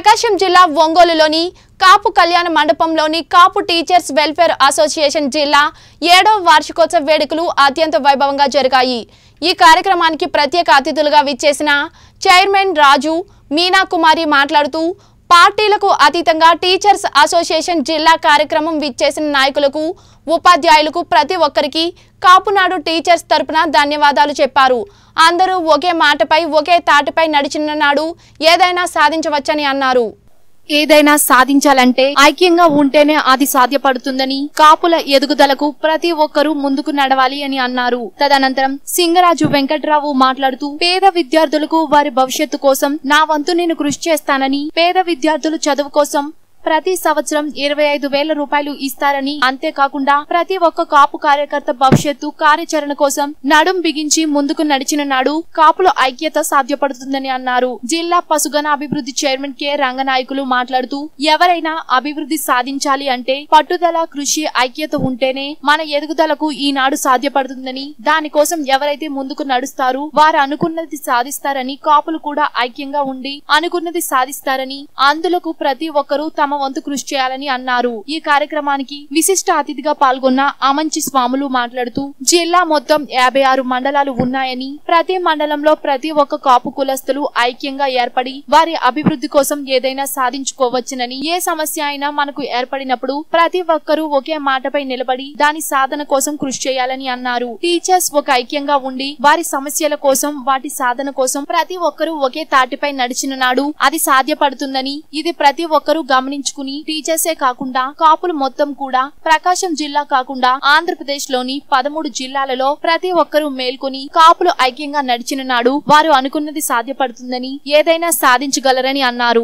ప్రకాశం జిల్లా ఒంగోలులోని కాపు కళ్యాణ మండపంలోని కాపు టీచర్స్ వెల్ఫేర్ అసోసియేషన్ జిల్లా ఏడవ వార్షికోత్సవ వేడుకలు అత్యంత వైభవంగా జరిగాయి ఈ కార్యక్రమానికి ప్రత్యేక అతిథులుగా విచ్చేసిన చైర్మన్ రాజు మీనా కుమారి మాట్లాడుతూ పార్టీలకు అతీతంగా టీచర్స్ అసోసియేషన్ జిల్లా కార్యక్రమం విచ్చేసిన నాయకులకు ఉపాధ్యాయులకు ప్రతి ఒక్కరికి కాపునాడు టీచర్స్ తరపున ధన్యవాదాలు చెప్పారు అందరూ ఒకే మాటపై ఒకే తాటిపై నడిచిన నాడు ఏదైనా సాధించవచ్చని అన్నారు ఏదైనా సాధించాలంటే ఐక్యంగా ఉంటేనే అది సాధ్యపడుతుందని కాపుల ఎదుగుదలకు ప్రతి ఒక్కరూ ముందుకు నడవాలి అని అన్నారు తదనంతరం సింగరాజు వెంకట్రావు మాట్లాడుతూ పేద విద్యార్థులకు వారి భవిష్యత్తు కోసం నా వంతు నేను కృషి చేస్తానని పేద విద్యార్థులు చదువు కోసం ప్రతి సంవత్సరం ఇరవై ఐదు వేల రూపాయలు ఇస్తారని అంతేకాకుండా ప్రతి ఒక్క కాపు కార్యకర్త భవిష్యత్తు కార్యాచరణ కోసం నడుం బిగించి ముందుకు నడిచిన నాడు కాపుల ఐక్యత సాధ్యపడుతుందని అన్నారు జిల్లా పశుగణ అభివృద్ధి చైర్మన్ కె రంగనాయకులు మాట్లాడుతూ ఎవరైనా అభివృద్ధి సాధించాలి అంటే పట్టుదల కృషి ఐక్యత ఉంటేనే మన ఎదుగుదలకు ఈనాడు సాధ్యపడుతుందని దానికోసం ఎవరైతే ముందుకు నడుస్తారో వారు అనుకున్నది సాధిస్తారని కాపులు కూడా ఐక్యంగా ఉండి అనుకున్నది సాధిస్తారని అందులకు ప్రతి ఒక్కరూ తమ వంతు కృషి చేయాలని అన్నారు ఈ కార్యక్రమానికి విశిష్ట అతిథిగా పాల్గొన్న అమంచి స్వాములు మాట్లాడుతూ జిల్లా మొత్తం యాభై ఆరు మండలాలు ఉన్నాయని ప్రతి మండలంలో ప్రతి ఒక్క కాపు కులస్తులు ఐక్యంగా ఏర్పడి వారి అభివృద్ధి కోసం ఏదైనా సాధించుకోవచ్చునని ఏ సమస్య అయినా మనకు ఏర్పడినప్పుడు ప్రతి ఒక్కరూ ఒకే మాటపై నిలబడి దాని సాధన కోసం కృషి చేయాలని అన్నారు టీచర్స్ ఒక ఐక్యంగా ఉండి వారి సమస్యల కోసం వాటి సాధన కోసం ప్రతి ఒక్కరూ ఒకే తాటిపై నడిచిన నాడు అది సాధ్యపడుతుందని ఇది ప్రతి ఒక్కరూ గమనించుకుని టీచర్సే కాకుండా కాపులు మొత్తం కూడా ప్రకాశం జిల్లా కాకుండా ఆంధ్రప్రదేశ్ లోని పదమూడు జిల్లాలలో ప్రతి ఒక్కరూ మేల్కొని కాపులు ఐక్యంగా నడిచిన నాడు వారు అనుకున్నది సాధ్యపడుతుందని ఏదైనా సాధించగలరని అన్నారు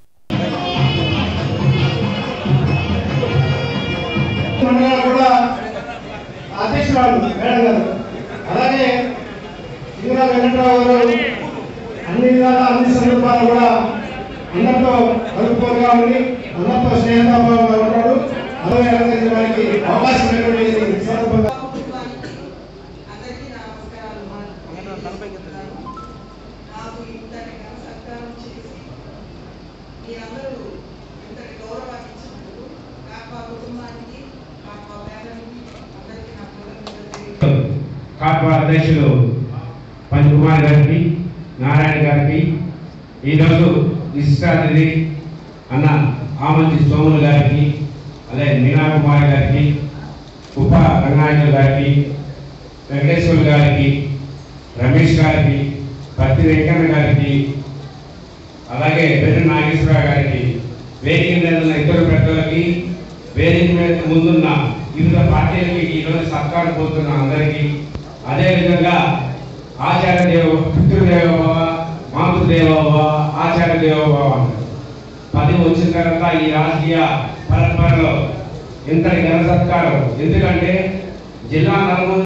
మండలాలు కూడా అధ్యక్షురాలు మేడం గారు అలాగే ఇందిరా వెంకట్రావు గారు అన్ని విధాల అన్ని సందర్భాలు కూడా అందరితో కలుపుకోలుగా ఉండి అందరితో స్నేహతాభావంగా ఉంటాడు అలాగే అలాగే వారికి అవకాశం ఇవ్వడం ఈ సందర్భంగా అందరికీ నా నమస్కారాలు నాకు ఇంతటి ఘన సత్కారం చేసి మీరందరూ ఇంతటి గౌరవాన్ని ఇచ్చినందుకు నాకు మా కుటుంబానికి నాకు మా పేరెంట్కి అందరికీ నా కృతజ్ఞతలు కాపు అధ్యక్షులు పంచకుమార్ గారికి నారాయణ గారికి ఈరోజు విశిష్ట అతిథి అన్న ఆమంచి సోములు గారికి అలాగే మీనా కుమార్ గారికి ఉప రంగనాయకులు గారికి వెంకటేశ్వర గారికి రమేష్ గారికి పత్తి వెంకన్న గారికి అలాగే పెద్ద నాగేశ్వరరావు గారికి వేదిక మీద ఉన్న ఇద్దరు పెద్దలకి వేదిక మీద ముందున్న వివిధ పార్టీలకి ఈరోజు సత్కారం పోతున్న అందరికీ అదేవిధంగా ఆచార్య దేవ పితృదేవోభవ మాతృదేవోభవ ఆచార్య దేవోభవ పది వచ్చిన తర్వాత ఈ రాజకీయ పరంపరలో ఇంతటి ఘన సత్కారం ఎందుకంటే జిల్లా నలుమూల